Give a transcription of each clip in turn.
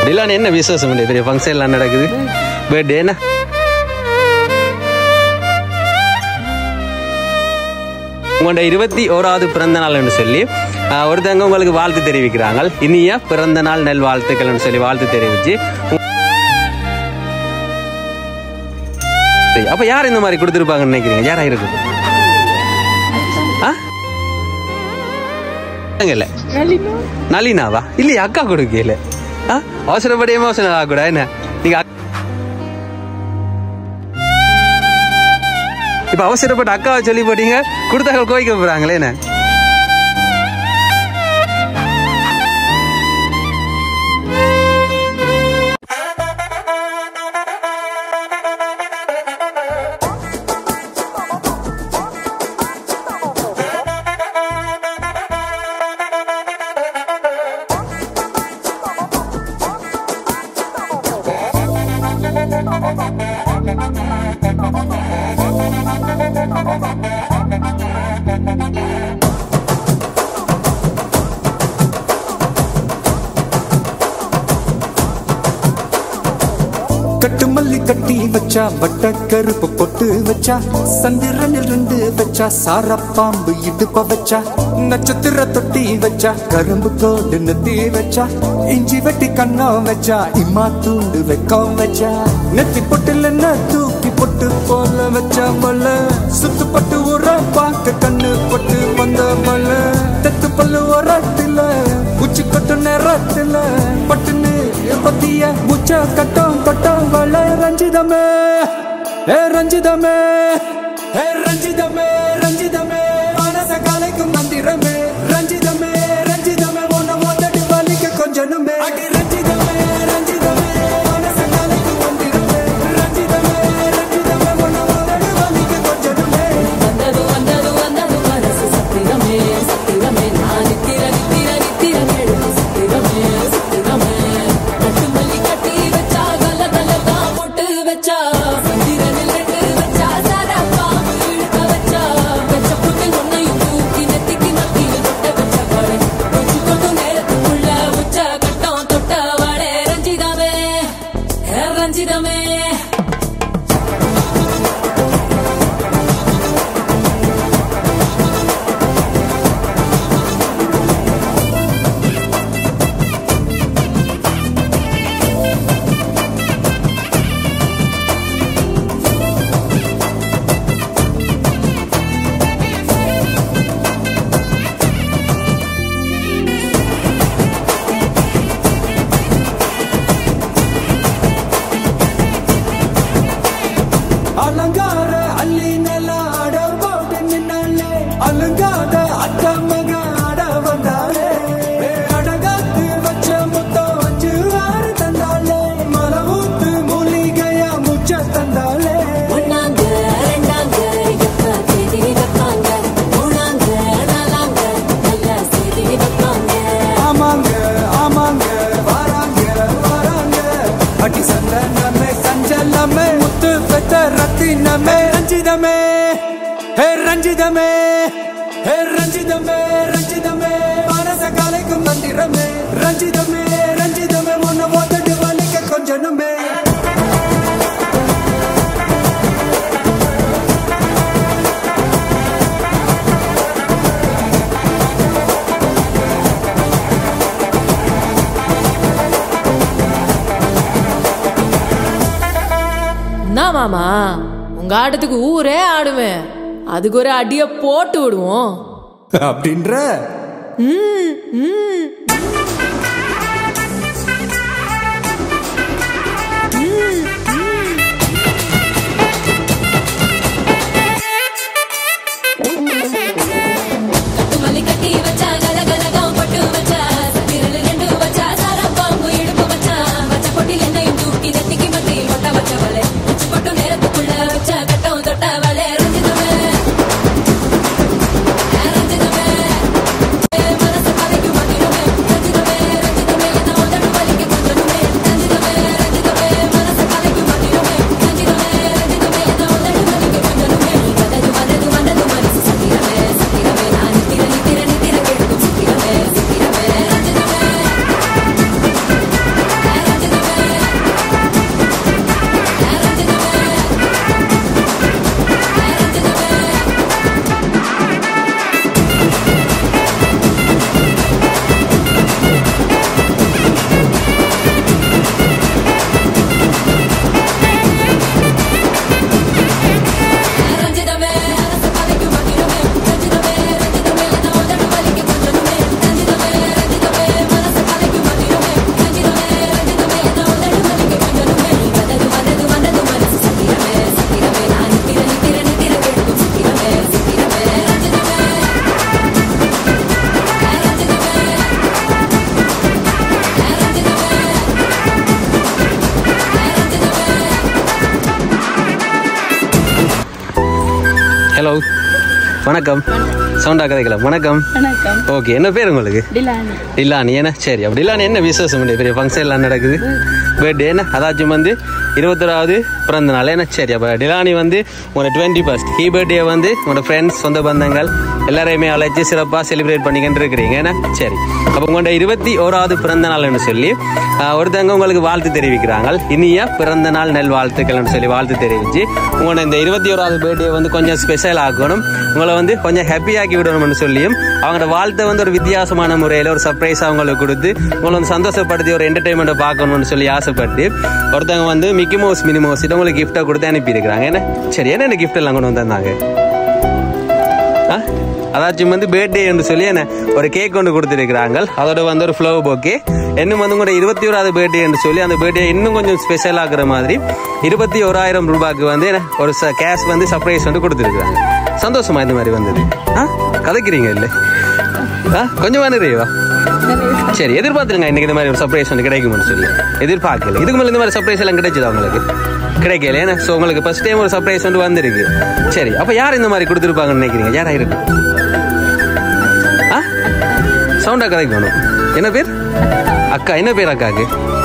அப்படிலாம் என்ன விசேஷம் இல்லை பெரிய ஃபங்க்ஷன் எல்லாம் நடக்குது பர்த்டே என்ன உங்களோட இருபத்தி ஓராவது பிறந்த நாள் என்று சொல்லி ஆஹ், ஒருத்தவங்க உங்களுக்கு வாழ்த்து தெரிவிக்கிறாங்க இனிய பிறந்த நாள் நல் வாழ்த்துக்கள் சொல்லி வாழ்த்து தெரிவிச்சு சரி, அப்ப யார் இந்த மாதிரி கொடுத்துருப்பாங்கன்னு நினைக்கிறீங்க யாரா இருக்குது ஆ? இல்ல நளினாவா இல்லையா அக்கா கொடுக்கல ஆ? அவசரப்படி எமோஷனல் ஆகக்கூடா என்ன நீங்க அக்- இப்ப அவசரப்பட்டு அக்காவை சொல்லி போட்டீங்க கொடுத்தாங்க கோய்க்க போறாங்களே என்ன கட்டு மல்லி கட்டி வச்சா வட்ட கருப்பு பொட்டு வச்சா சந்திரனில் ரெண்டு வச்சா சார பாம்பு இடுப்ப வச்சா நட்சத்திர தொட்டி வச்சா கரும்பு கோடு நெத்தி வச்சா இஞ்சி வெட்டி கண்ணம் வச்சா இம்மா தூண்டு வெக்கம் வச்சா நெத்தி பொட்டுல என்ன தூக்கி பொட்டு போல வச்சா மல்ல சுத்து பட்டு உர பார்க்க கண்ணு பொட்டு வந்த மல்ல தெத்து பல்லு உரத்துல உச்சி கொட்டு நேரத்துல பட்டுன்னு பத்திய முச்ச கட்டம் கட்டம் வள ரஞ்சிதமே ஏ ரஞ்சிதமே ஏ ரஞ்சிதமே ரஞ்சிதமே மனச கலைக்கும் மந்திரமே ரஞ்சிதமே ரஞ்சிதமே உன்னை மொத்தடி வலிக்க கொஞ்சனுமே அடி ரஞ்சிதமே ரஞ்சிதமே மனச கலைக்கும் மந்திரமே ரஞ்சிதமே ரஞ்சிதமே உன்னை மொத்தடி வலிக்க கொஞ்சனுமே வந்தது வந்தது வந்தது மனசு சத்திரமே சத்திரமே நான் நித்திர நித்திர நித்திர எழுது சத்திரமே சத்திரமே கட்டு மல்லி கட்டி வச்சா கல கல தான் போட்டு வச்சா சந்திரனில் ரெண்டு வச்சா சாரா பாம்பு இழுக்க வச்சா வச்ச புட்டு ஒன்னையும் தூக்கி நெத்திக்கு மத்தியில் தொட்ட வச்ச வாழை உச்சி கொண்டு நேரத்துக்குள்ள உச்ச கட்டம் தொட்ட வாழை ரஞ்சிதமே ஹே ரஞ்சிதமே அலங்கார அள்ளி நில ஆட போட்டு நின்னாலே அலங்காத அத்த மக ஆட வந்தாலே ஏ அடகாத்து வச்ச முத்தம் வச்சு ஆறு தந்தாலே மலவூத்து மூலிகையா முச்ச தந்தாலே ஒன்னாங்க ரெண்டாங்க எப்ப தேதி வைப்பாங்க மூணாங்க நாலாங்க நல்ல செய்தி வைப்பாங்க ஆமாங்க ஆமாங்க வராங்க வராங்க அடி சந்தனமே சஞ்சலமே முத்து பெத்த ரத்தினமே ரஞ்சிதமே ஹே ரஞ்சிதமே ஹே ரஞ்சிதமே ரஞ்சிதமே மனச கலைக்கும் மந்திரமே ரஞ்சிதமே ரஞ்சிதமே உன்னை ஓத்தட்டு வலிக்க கொஞ்சனுமே என்ன மாமா உங்க ஆட்டத்துக்கு ஊரே ஆடுவேன் அதுக்கு ஒரு அடிய போட்டு விடுவோம் அப்படின்ற கட்டுமல்லி கட்டி வச்சா கலகலகம் பட்டு வச்சா சத்திரல் ரெண்டு வச்சா சாரா பாம்பு இடுப்பு வச்சா வச்ச பொட்டி எண்ணையும் தூக்கி நெத்திக்கு மத்தியில் ஒட்ட வச்ச வலை உச்சி பொட்டு நேரத்துக்குள்ள வச்ச கட்டம் தொட்ட வலை ரஞ்சிதமே ரஞ்சிதமே மனசு கலைக்கும் மந்திரமே ஹலோ வணக்கம் சவுண்டா கதைக்கலாம் வணக்கம் வணக்கம் ஓகே என்ன பேர் உங்களுக்கு டிலானி இல்லானி என்ன சரி அப்படி இல்லானி என்ன விசேஷம் இல்லை பெரிய ஃபங்க்ஷன் எல்லாம் நடக்குது பர்த்டே என்ன அதாச்சும் வந்து இருபத்தொராவது பிறந்த நாள் என்ன சரி அப்போ டிலானி வந்து உங்களோட டுவெண்ட்டி ஃபர்ஸ்ட் ஹீ பர்த்டே வந்து உங்களோட ஃப்ரெண்ட்ஸ் சொந்த பந்தங்கள் எல்லாரையுமே அழைச்சி சிறப்பாக செலிப்ரேட் பண்ணிக்கிட்டு இருக்கிறீங்க என்ன சரி அப்போ உங்களோட இருபத்தி ஓராவது பிறந்த நாள்னு சொல்லி ஆஹ், ஒருத்தவங்க உங்களுக்கு வாழ்த்து தெரிவிக்கிறாங்க இனிய பிறந்த நாள் நல் வாழ்த்துக்கள்னு சொல்லி வாழ்த்து தெரிவித்து உங்களோட இந்த இருபத்தி ஓராவது பர்த்டே வந்து கொஞ்சம் ஸ்பெஷல் ஆக்கணும் உங்களை வந்து கொஞ்சம் ஹாப்பியாக்கி விடணும்னு சொல்லியும் அவங்களோட வாழ்த்தை வந்து ஒரு வித்தியாசமான முறையில் ஒரு சர்ப்ரைஸ் அவங்களுக்கு கொடுத்து உங்களை வந்து சந்தோஷப்படுத்தி ஒரு என்டர்டைன்மெண்ட்டை பார்க்கணும்னு சொல்லி ஆசைப்பட்டு ஒருத்தவங்க வந்து மிக்கி மவுஸ் மினி மவுஸ் இதை உங்களுக்கு கிஃப்ட்டை கொடுத்து அனுப்பியிருக்கிறாங்க என்ன சரி என்ன கிஃப்ட் எல்லாம் கொண்டு வந்திருந்தாங்க ஆ? அதாச்சும் வந்து பர்த்டே என்று சொல்லி என்ன ஒரு கேக் கொண்டு கொடுத்துருக்கிறாங்க அதோட வந்து ஒரு ஃப்ளவர் போக்கே இன்னும் வந்து கூட இருபத்தி ஓராவது பர்த்டே என்று சொல்லி அந்த பர்த்டே இன்னும் கொஞ்சம் ஸ்பெஷல் ஆக்குற மாதிரி இருபத்தி ஓராயிரம் ரூபாய்க்கு வந்து என்ன ஒரு கேஷ் வந்து சர்ப்ரைஸ் வந்து கொடுத்துருக்காங்க சந்தோஷமா இந்த மாதிரி வந்தது ஆ கதைக்கிறீங்க இல்லை ஆ கொஞ்சமா நிறைவா சரி எதிர்பார்த்துருங்க இன்னைக்கு இந்த மாதிரி ஒரு சர்ப்ரைஸ் வந்து கிடைக்கும்னு சொல்லி எதிர்பார்க்கல இதுக்கு மேல இந்த மாதிரி சர்ப்ரைஸ் எல்லாம் கிடைச்சதா உங்களுக்கு கிடைக்கல ஏன்னா ஸோ உங்களுக்கு ஃபர்ஸ்ட் டைம் ஒரு சர்ப்ரைஸ் வந்து வந்திருக்கு சரி அப்போ யார் இந்த மாதிரி கொடுத்துருப்பாங்கன்னு நினைக்கிறீங்க யாரா இருக்கு ஆ சவுண்டா கதைக்கு வேணும் என்ன பேர் அக்கா என்ன பேர் அக்காக்கு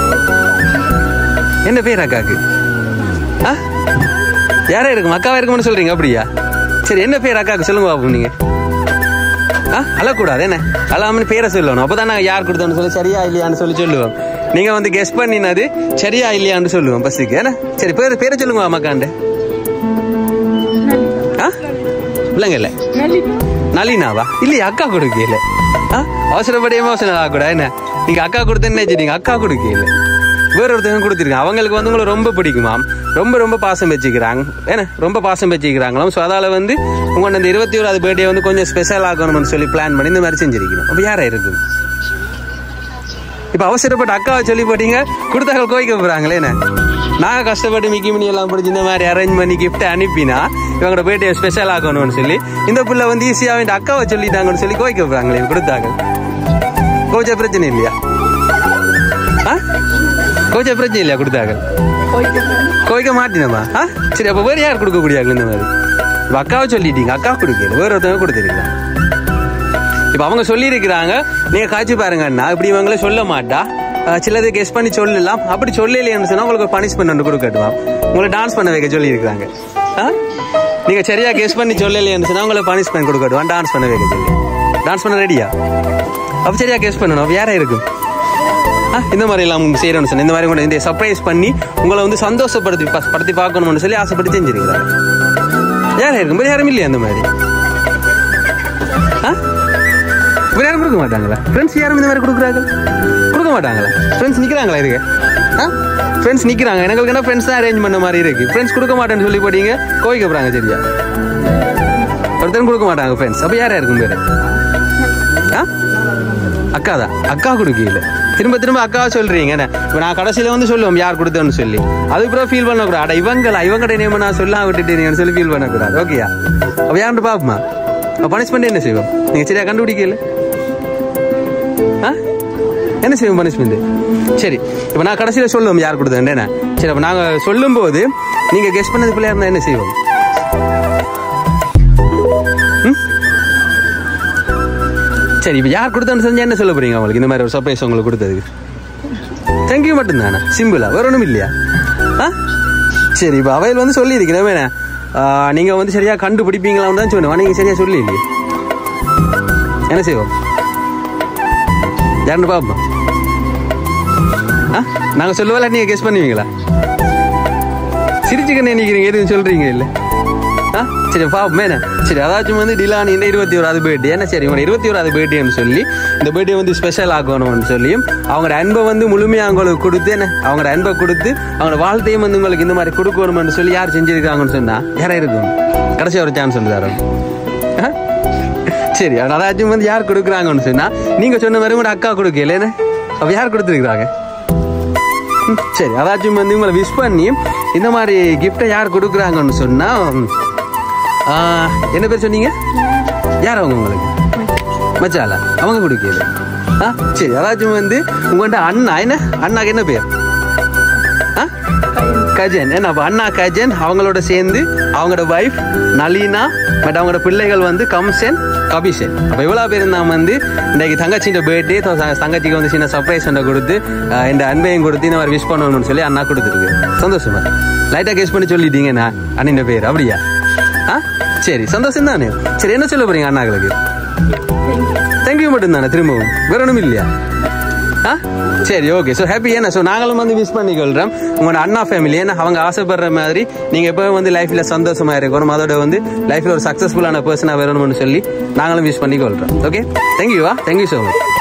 என்ன பேர் அக்காக்கு ஆ யாரா இருக்கும் அக்காவா இருக்கும்னு சொல்றீங்க அப்படியா சரி என்ன பேர் அக்காக்கு சொல்லுங்க பாப்போம் நீங்க ஆ அழக்கூடாது என்ன அழாமனு பேரை சொல்லணும் அப்பதான் நாங்கள் யார் கொடுத்தோம்னு சொல்லி சரியா இல்லையான்னு சொல்லி சொல்லுவோம் நீங்க வந்து கெஸ் பண்ணினது சரியா இல்லையான்னு சொல்லுவோம் பஸ்ஸுக்கு என்ன சரி பேர் பேரை சொல்லுங்க அம்மாக்காண்டு ஆ இல்லைங்க இல்லை நளினாவா இல்லையா அக்கா கொடுக்கல ஆ அவசரப்படி எமோஷனல் ஆகக்கூடாது என்ன நீங்க அக்கா கொடுத்தேன்னு நினைச்சிட்டீங்க அக்கா கொடுக்கல வேற ஒருத்தவங்க கொடுத்துருக்காங்க அவங்களுக்கு வந்து உங்களை ரொம்ப பிடிக்குமாம் ரொம்ப ரொம்ப பாசம் வச்சுக்கிறாங்க ஏன்னா ரொம்ப பாசம் வச்சுக்கிறாங்களாம் ஸோ அதால வந்து உங்களோட இந்த இருபத்தி ஓராது பர்த்டே வந்து கொஞ்சம் ஸ்பெஷல் ஆகணும்னு சொல்லி பிளான் பண்ணி இந்த மாதிரி செஞ்சிருக்கணும் அப்போ யாரா இருக்கும் இப்போ அவசரப்பட்டு அக்காவை சொல்லி போட்டீங்க கொடுத்தாங்க கோய்க்க போறாங்களே என்ன நாங்கள் கஷ்டப்பட்டு மிக்கி மினி எல்லாம் பிடிச்சி இந்த மாதிரி அரேஞ்ச் பண்ணி கிஃப்ட் அனுப்பினா இவங்களோட பர்த்டே ஸ்பெஷல் ஆகணும்னு சொல்லி இந்த புள்ள வந்து ஈஸியாக இந்த அக்காவை சொல்லிட்டாங்கன்னு சொல்லி கோய்க்க போறாங்களே இவங்க கொடுத்தாங்க கோச்ச பிரச்சனை இல்லையா ஆ கோச்ச பிரச்சனை இல்லையா கொடுத்தாங்க கோய்க்க மாட்டினமா ஆ சரி அப்போ வேறு யார் கொடுக்கக்கூடியாங்க இந்த மாதிரி இப்போ அக்காவை சொல்லிட்டீங்க அக்கா கொடுக்கல வேற ஒருத்தவங்க கொடுத்துருக்கலாம் இப்போ அவங்க சொல்லியிருக்கிறாங்க நீங்க காய்ச்சி பாருங்கண்ணா இப்படி இவங்கள சொல்ல மாட்டா அஹ் சிலது கெஸ் பண்ணி சொல்லலாம் அப்படி சொல்லலையேன்னு சொன்னா உங்களுக்கு ஒரு பனிஷ்மெண்ட் ஒன்று கொடுக்கட்டுவான் உங்களை டான்ஸ் பண்ண வைக்க சொல்லியிருக்கிறாங்க ஆ? நீங்க சரியா கெஸ் பண்ணி சொல்லலையேன்னு சொன்னா உங்களுக்கு பனிஷ்மெண்ட் கொடுக்கட்டுவான் டான்ஸ் பண்ண வைக்க சொல்லி டான்ஸ் பண்ண ரெடியா அப்போ சரியா கெஸ் பண்ணணும் அப்போ யாரா இருக்கும் ஆ, இந்த மாதிரி எல்லாம் செய்யறோம்னு சொன்னேன் இந்த மாதிரி கூட இந்த சர்ப்ரைஸ் பண்ணி உங்களை வந்து சந்தோஷப்படுத்தி ப- படுத்தி பார்க்கணும்னு சொல்லி ஆசைப்பட்டு செஞ்சிருக்கிறாங்க யாரா இருக்கும் வேற யாரும் இல்லையா அந்த மாதிரி ஆ வேற யாரும் கொடுக்க மாட்டாங்களா ஃப்ரெண்ட்ஸ் யாரும் இந்த மாதிரி கொடுக்குறாங்க கொடுக்க மாட்டாங்களா ஃப்ரெண்ட்ஸ் நிற்கிறாங்களா இதுக்கு ஆ ஃப்ரெண்ட்ஸ் நிற்கிறாங்க எனக்கு என்ன ஃப்ரெண்ட்ஸ் தான் அரேஞ்ச் பண்ண மாதிரி இருக்கு ஃப்ரெண்ட்ஸ் கொடுக்க மாட்டேன்னு சொல்லி போட்டீங்க கோவிக்க போகிறாங்க சரியா ஒருத்தரும் கொடுக்க மாட்டாங்க ஃப்ரெண்ட்ஸ் அப்போ யாரா இருக்கும் பேர் ஆ அக்கா தான் அக்கா கொடுக்கல திரும்ப திரும்ப அக்காவை சொல்றீங்க என்ன இப்போ நான் கடைசியில வந்து சொல்லுவோம் யார் கொடுத்தோன்னு சொல்லி அதுக்கப்புறம் ஃபீல் பண்ணக்கூடாது அட இவங்களா இவங்கட நேம் நான் சொல்லாம விட்டுட்டீங்கன்னு சொல்லி ஃபீல் பண்ணக்கூடாது ஓகேயா அப்போ யாருன்னு பாப்போமா பனிஷ்மெண்ட் என்ன செய்வோம் நீங்க சரியா கண்டுபிடிக்கல ஆ என்ன செய்வோம் பனிஷ்மெண்ட் சரி இப்போ நான் கடைசியில சொல்லுவோம் யார் கொடுத்தேன் என்ன சரி அப்போ நாங்கள் சொல்லும்போது நீங்க கெஸ் பண்ணது பிள்ளையா இருந்தா என்ன செய்வோம் சரி இப்போ யார் கொடுத்தோன்னு செஞ்சா என்ன சொல்ல போறீங்க அவங்களுக்கு இந்த மாதிரி ஒரு சர்ப்ரைஸ் உங்களுக்கு கொடுத்ததுக்கு தேங்க்யூ மட்டும்தானே சிம்பிளா வேற ஒன்றும் இல்லையா ஆ சரி இப்போ அவையில் வந்து சொல்லியிருக்கிறேன் வேணா நீங்கள் வந்து சரியாக கண்டுபிடிப்பீங்களான்னு தான் சொன்னேன் நீங்கள் சரியாக சொல்லி இல்லையே என்ன செய்வோம் யாருன்னு பார்ப்போம் ஆ நாங்கள் சொல்லுவோம்ல நீங்கள் கெஸ் பண்ணுவீங்களா சிரிச்சுக்கன்னு நினைக்கிறீங்க எதுவும் சொல்கிறீங்க இல்லை ஆ சரி பாப்போம் என்ன சரி அதாச்சும் வந்து டிலானி இந்த இருபத்தி ஓராது பர்த்டே என்ன சரி உங்களோட இருபத்தி ஓராது பர்த்டேன்னு சொல்லி இந்த பர்த்டே வந்து ஸ்பெஷல் ஆக்கணும்னு சொல்லியும் அவங்களோட அன்பை வந்து முழுமையாக அவங்களுக்கு கொடுத்து என்ன அவங்களோட அன்பை கொடுத்து அவங்களோட வாழ்த்தையும் வந்து உங்களுக்கு இந்த மாதிரி கொடுக்கணும்னு சொல்லி யார் செஞ்சிருக்காங்கன்னு சொன்னா யாரா இருக்கும் கடைசி ஒரு சான்ஸ் சொல்லி தரோம் ஆ? சரி அதாச்சும் வந்து யார் கொடுக்குறாங்கன்னு சொன்னா நீங்க சொன்ன மாதிரி உங்களோட அக்கா கொடுக்கல என்ன அப்ப யார் கொடுத்துருக்காங்க ம், சரி அதாச்சும் வந்து உங்களை விஷ் பண்ணி இந்த மாதிரி கிஃப்டை யார் கொடுக்குறாங்கன்னு சொன்னா ம், ஆ, என்ன பேர் சொன்னீங்க யார் அவங்க உங்களுக்கு மச்சாலா அவங்க கொடுக்கல ஆ சரி அதாச்சும் வந்து உங்கள்கிட்ட அண்ணா என்ன அண்ணாக்கு என்ன பேர் ஆ கஜன் என்ன அப்ப அண்ணா கஜன் அவங்களோட சேர்ந்து அவங்களோட வைஃப் நளினா பட் அவங்களோட பிள்ளைகள் வந்து கம்சன் கபிஷன் அப்ப இவ்வளவு பேர் நான் வந்து இன்னைக்கு தங்கச்சியோட பர்த்டே தங்கச்சிக்கு வந்து சின்ன சர்ப்ரைஸ் ஒன்றை கொடுத்து அஹ், இந்த அன்பையும் கொடுத்து இந்த மாதிரி விஷ் பண்ணணும்னு சொல்லி அண்ணா கொடுத்துருக்கு சந்தோஷமா லைட்டா கேஸ் பண்ணி சொல்லிட்டீங்க நான் அண்ணின் பேர் அப்படியா ஆ சரி சந்தோஷம் தானே சரி என்ன சொல்ல போறீங்க அண்ணாக்களுக்கு தேங்க்யூ மட்டும் தானே திரும்பவும் வேற ஒன்றும் இல்லையா ஆ சரி ஓகே ஸோ ஹாப்பி ஏன்னா ஸோ நாங்களும் வந்து விஷ் பண்ணிக்கொள்கிறோம் உங்களோட அண்ணா ஃபேமிலி ஏன்னா அவங்க ஆசைப்படுற மாதிரி நீங்கள் எப்பவும் வந்து லைஃப்பில் சந்தோஷமா இருக்கணும் அதோட வந்து லைஃப்பில் ஒரு சக்ஸஸ்ஃபுல்லான பர்சனாக வரணும்னு சொல்லி நாங்களும் விஷ் பண்ணிக்கொள்கிறோம் ஓகே தேங்க்யூவா தேங்க்யூ ஸோ மச்